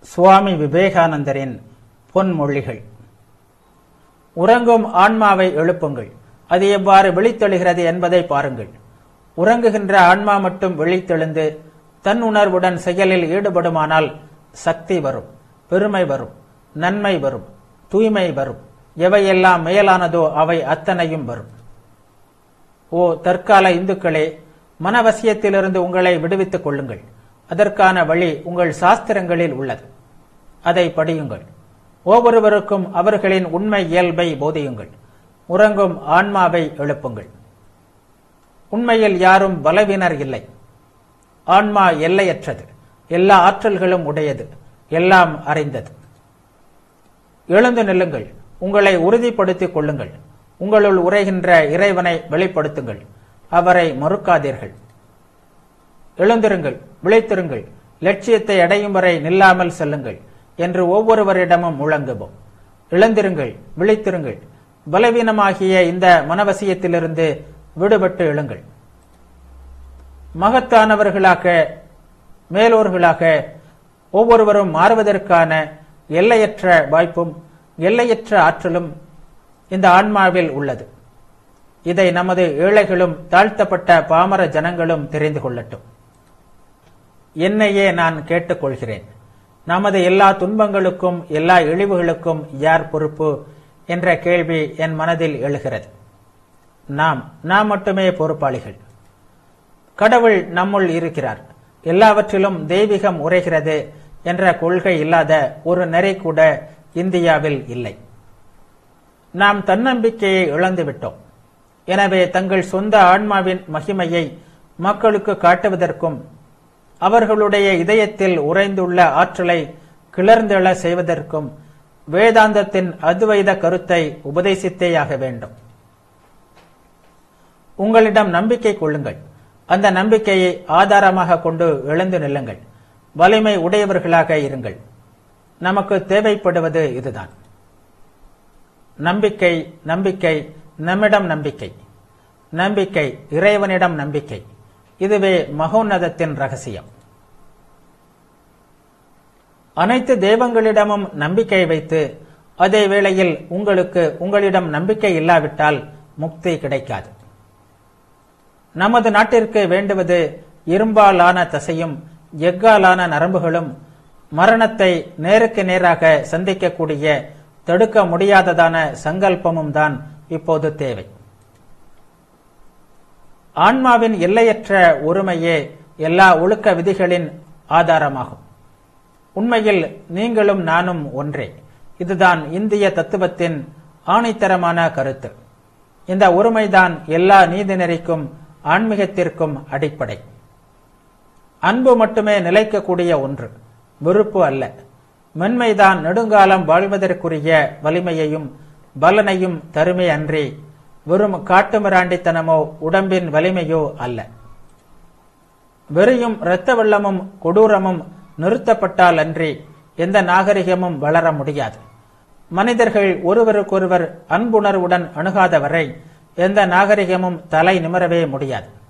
சுவாமி விவேகானந்தரின் பொன்மொழிகள் உறங்கும் ஆன்மாவை எழுப்புங்கள் அது எவ்வாறு விழித்தெழுகிறது என்பதை பாருங்கள் உறங்குகின்ற ஆன்மா மட்டும் விழித்தெழுந்து தன் உணர்வுடன் செயலில் ஈடுபடுமானால் சக்தி வரும் பெருமை வரும் நன்மை வரும் தூய்மை வரும் எவையெல்லாம் மேலானதோ அவை அத்தனையும் வரும் ஓ தற்கால இந்துக்களே மனவசியத்திலிருந்து உங்களை விடுவித்துக் கொள்ளுங்கள் அதற்கான வழி உங்கள் சாஸ்திரங்களில் உள்ளது அதை படியுங்கள் ஒவ்வொருவருக்கும் அவர்களின் உண்மை இயல்பை போதியுங்கள் உறங்கும் ஆன்மாவை எழுப்புங்கள் உண்மையில் யாரும் பலவீனர் இல்லை ஆன்மா எல்லையற்றது எல்லா ஆற்றல்களும் உடையது எல்லாம் அறிந்தது எழுந்து நில்லுங்கள் உங்களை உறுதிப்படுத்திக் கொள்ளுங்கள் உங்களுள் உரைகின்ற இறைவனை வெளிப்படுத்துங்கள் அவரை மறுக்காதீர்கள் எழுந்திருங்கள் விளைத்திருங்கள் லட்சியத்தை அடையும் வரை நில்லாமல் செல்லுங்கள் என்று ஒவ்வொருவரிடமும் முழங்குவோம் எழுந்திருங்கள் விழித்திருங்கள் பலவீனமாகிய இந்த மனவசியத்திலிருந்து விடுபட்டு எழுங்கள் மகத்தானவர்களாக மேலோர்களாக ஒவ்வொருவரும் மாறுவதற்கான எல்லையற்ற வாய்ப்பும் எல்லையற்ற ஆற்றலும் இந்த ஆன்மாவில் உள்ளது இதை நமது ஏழைகளும் தாழ்த்தப்பட்ட பாமர ஜனங்களும் தெரிந்து கொள்ளட்டும் என்னையே நான் கேட்டுக்கொள்கிறேன் நமது எல்லா துன்பங்களுக்கும் எல்லா இழிவுகளுக்கும் யார் பொறுப்பு என்ற கேள்வி என் மனதில் எழுகிறது நாம் நாம் மட்டுமே பொறுப்பாளிகள் கடவுள் நம்முள் இருக்கிறார் எல்லாவற்றிலும் தெய்வீகம் உரைகிறது என்ற கொள்கை இல்லாத ஒரு நெறி கூட இந்தியாவில் இல்லை நாம் தன்னம்பிக்கையை இழந்துவிட்டோம் எனவே தங்கள் சொந்த ஆன்மாவின் மகிமையை மக்களுக்கு காட்டுவதற்கும் அவர்களுடைய இதயத்தில் உறைந்துள்ள ஆற்றலை கிளர்ந்தெழ செய்வதற்கும் வேதாந்தத்தின் அத்வைத கருத்தை உபதேசித்தேயாக வேண்டும் உங்களிடம் நம்பிக்கை கொள்ளுங்கள் அந்த நம்பிக்கையை ஆதாரமாக கொண்டு எழுந்து நில்லுங்கள் வலிமை உடையவர்களாக இருங்கள் நமக்கு தேவைப்படுவது இதுதான் நம்பிக்கை நம்பிக்கை நம்மிடம் நம்பிக்கை நம்பிக்கை இறைவனிடம் நம்பிக்கை இதுவே மகோன்னதத்தின் ரகசியம் அனைத்து தெய்வங்களிடமும் நம்பிக்கை வைத்து அதே வேளையில் உங்களுக்கு உங்களிடம் நம்பிக்கை இல்லாவிட்டால் முக்தி கிடைக்காது நமது நாட்டிற்கு வேண்டுவது இரும்பாலான தசையும் எஃகாலான நரம்புகளும் மரணத்தை நேருக்கு நேராக சந்திக்கக்கூடிய தடுக்க முடியாததான சங்கல்பமும் தான் இப்போது தேவை ஆன்மாவின் எல்லையற்ற ஒருமையே எல்லா ஒழுக்க விதிகளின் ஆதாரமாகும் உண்மையில் நீங்களும் நானும் ஒன்றே இதுதான் இந்திய தத்துவத்தின் ஆணைத்தரமான கருத்து இந்த ஒருமைதான் எல்லா நீதிநெறிக்கும் ஆன்மீகத்திற்கும் அடிப்படை அன்பு மட்டுமே நிலைக்கக்கூடிய ஒன்று வெறுப்பு அல்ல மென்மைதான் நெடுங்காலம் வாழ்வதற்குரிய வலிமையையும் பலனையும் தருமே அன்றி வெறும் காட்டுமிராண்டித்தனமோ உடம்பின் வலிமையோ அல்ல வெறியும் இரத்த வெள்ளமும் கொடூரமும் நிறுத்தப்பட்டால் அன்றி எந்த நாகரிகமும் வளர முடியாது மனிதர்கள் ஒருவருக்கொருவர் அன்புணர்வுடன் அணுகாத வரை எந்த நாகரிகமும் தலை நிமரவே முடியாது